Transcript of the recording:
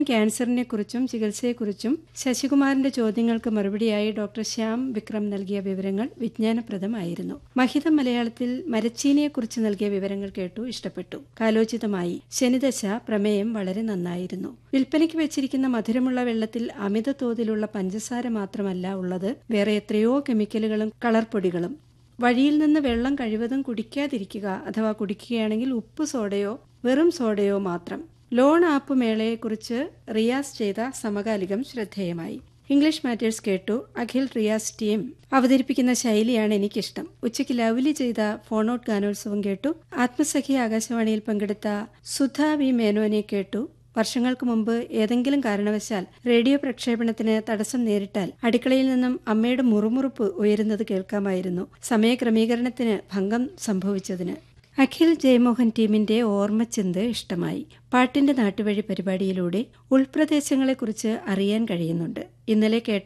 ക്യാൻസറിനെക്കുറിച്ചും ചികിത്സയെക്കുറിച്ചും ശശികുമാറിന്റെ ചോദ്യങ്ങൾക്ക് മറുപടിയായി ഡോക്ടർ ശ്യാം വിക്രം നൽകിയ വിവരങ്ങൾ വിജ്ഞാനപ്രദമായിരുന്നു മഹിതം മലയാളത്തിൽ മരച്ചീനിയെക്കുറിച്ച് നൽകിയ വിവരങ്ങൾ കേട്ടു ഇഷ്ടപ്പെട്ടു കാലോചിതമായി ശനിദശ പ്രമേയം വളരെ നന്നായിരുന്നു വിൽപ്പനയ്ക്ക് വെച്ചിരിക്കുന്ന മധുരമുള്ള വെള്ളത്തിൽ അമിത തോതിലുള്ള പഞ്ചസാര മാത്രമല്ല ഉള്ളത് വേറെ എത്രയോ കെമിക്കലുകളും കളർപ്പൊടികളും വഴിയിൽ നിന്ന് വെള്ളം കഴിവതും കുടിക്കാതിരിക്കുക അഥവാ കുടിക്കുകയാണെങ്കിൽ ഉപ്പ് സോഡയോ വെറും സോഡയോ മാത്രം ലോൺ ആപ്പ് മേളയെക്കുറിച്ച് റിയാസ് ചെയ്ത സമകാലികം ശ്രദ്ധേയമായി ഇംഗ്ലീഷ് മാറ്റേഴ്സ് കേട്ടു അഖിൽ റിയാസ് ടീം അവതരിപ്പിക്കുന്ന ശൈലിയാണ് എനിക്കിഷ്ടം ഉച്ചയ്ക്ക് ലവ്ലി ചെയ്ത ഫോണൌട്ട് ഗാനോത്സവം കേട്ടു ആത്മസഖി ആകാശവാണിയിൽ പങ്കെടുത്ത സുധ വി മേനോനെ കേട്ടു വർഷങ്ങൾക്ക് മുമ്പ് ഏതെങ്കിലും കാരണവശാൽ റേഡിയോ പ്രക്ഷേപണത്തിന് തടസ്സം നേരിട്ടാൽ അടുക്കളയിൽ നിന്നും അമ്മയുടെ മുറുമുറുപ്പ് ഉയരുന്നത് കേൾക്കാമായിരുന്നു സമയക്രമീകരണത്തിന് ഭംഗം സംഭവിച്ചതിന് അഖിൽ ജയമോഹൻ ടീമിന്റെ ഓർമ്മച്ചിന്ത് ഇഷ്ടമായി പാട്ടിന്റെ നാട്ടുവഴി പരിപാടിയിലൂടെ ഉൾപ്രദേശങ്ങളെക്കുറിച്ച് അറിയാൻ കഴിയുന്നുണ്ട് ഇന്നലെ കേട്ട